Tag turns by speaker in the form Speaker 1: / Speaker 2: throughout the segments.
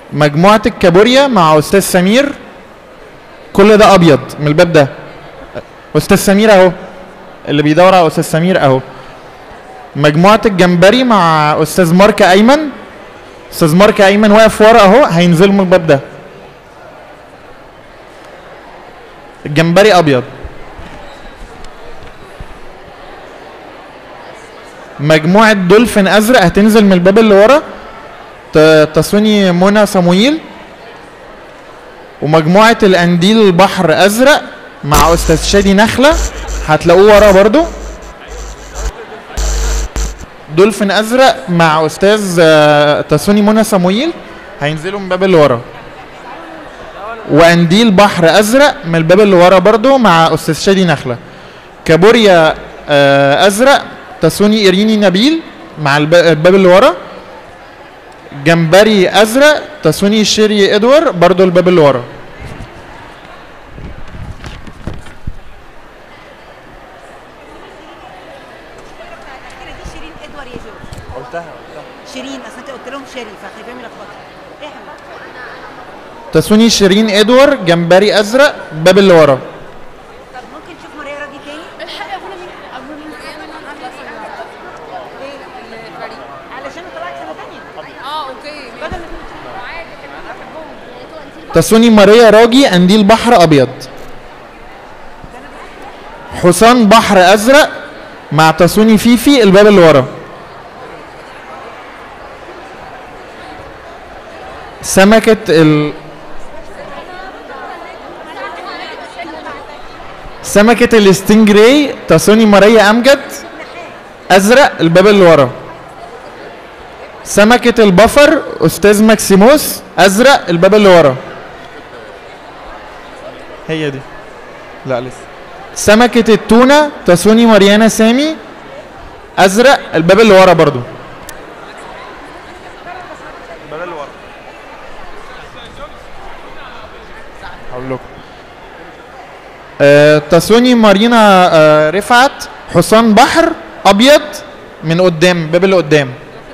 Speaker 1: مجموعه الكابوريا مع استاذ سمير كل ده ابيض من الباب ده استاذ سمير اهو اللي بيدور على استاذ سمير اهو مجموعه الجمبري مع استاذ مارك ايمن استاذ مارك ايمن واقف ورا اهو هينزلوا من الباب ده الجمبري ابيض مجموعه دولفين ازرق هتنزل من الباب اللي ورا ت- تصوني منى صمويل ومجموعه الانديل البحر ازرق مع استاذ شادي نخله هتلاقوه ورا برضو دولفين ازرق مع استاذ آه، تسوني منى صمويل هينزلوا من الباب اللي ورا وانديل بحر ازرق من الباب اللي ورا برضو مع استاذ شادي نخله كابوريا آه، ازرق تسوني اريني نبيل مع الب- الباب اللي ورا جمبري ازرق تسوني شيري ادوار برضو الباب اللي ورا
Speaker 2: الأخيرة دي شيرين ادوار يا جو
Speaker 1: قلتها
Speaker 2: شيرين اصل انت قلت لهم شيري فخايفين يلخبطوا ايه يا حبيبي
Speaker 1: تسوني شيرين ادوار جمبري ازرق الباب اللي ورا
Speaker 2: طب ممكن نشوف ماريا راجي تاني
Speaker 3: الحق يا ابونا مين ابونا مين ايه الفريق
Speaker 2: علشان طلعت سنة تانية
Speaker 3: اه اوكي
Speaker 2: بدل ما
Speaker 1: تسوني ماريا راجي انديل بحر ابيض حصان بحر ازرق مع تسوني فيفي الباب اللي ورا سمكة ال سمكة الستنجراي تسوني ماريا امجد ازرق الباب اللي ورا سمكة البفر استاذ ماكسيموس ازرق الباب اللي ورا هي دي لا لسه سمكة التونة تسوني ماريانا سامي ازرق الباب اللي ورا برضو الباب اللي ورا هقول لكم آه تسوني مارينا آه رفعت حصان بحر ابيض من قدام الباب اللي قدام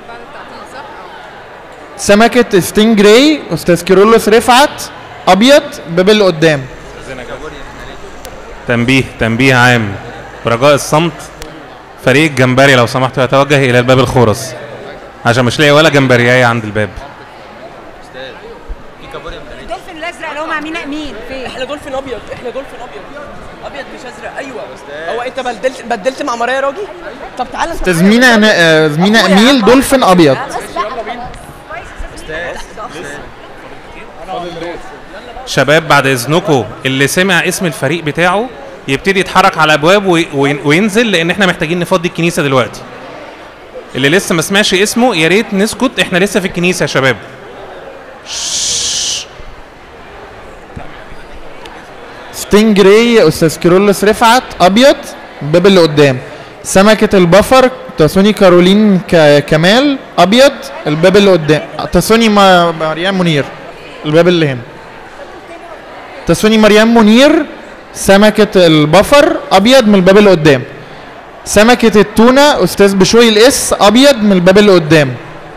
Speaker 1: سمكة ستينجراي استاذ كيرلس رفعت ابيض الباب اللي قدام
Speaker 4: تنبيه تنبيه عام برجاء الصمت فريق الجمبري لو سمحتوا يتوجه الى الباب الخرس عشان مش لاقي ولا جمبريايه عند الباب
Speaker 2: الدولفين الازرق اللي هو مع مين مين فين
Speaker 5: احنا دولفين ابيض احنا دولفين ابيض ابيض مش ازرق ايوه هو انت بدلت بدلت مع ماريا راجي طب تعالى انت
Speaker 1: استاذ مينا أنا- آه، مينا اميل دولفين ابيض
Speaker 4: شباب بعد اذنكم اللي سمع اسم الفريق بتاعه يبتدي يتحرك على الابواب وي- وي- وينزل لان احنا محتاجين نفضي الكنيسه دلوقتي اللي لسه ما سمعش اسمه يا ريت نسكت احنا لسه في الكنيسه يا شباب
Speaker 1: ستينجراي استاذ كيرلس رفعت ابيض الباب اللي قدام سمكة البفر تسوني كارولين ك- كمال ابيض الباب اللي قدام تسوني ما- مريم منير الباب اللي هنا تسوني مريم منير سمكة البفر ابيض من الباب اللي قدام سمكة التونة استاذ بشوي الاس ابيض من الباب اللي قدام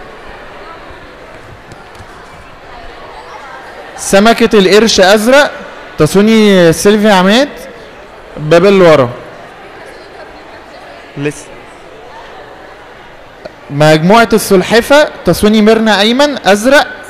Speaker 1: سمكة القرش ازرق تسوني سيلفيا عماد الباب اللي ورا لسه مجموعة السلحفة تسوني ميرنا أيمن أزرق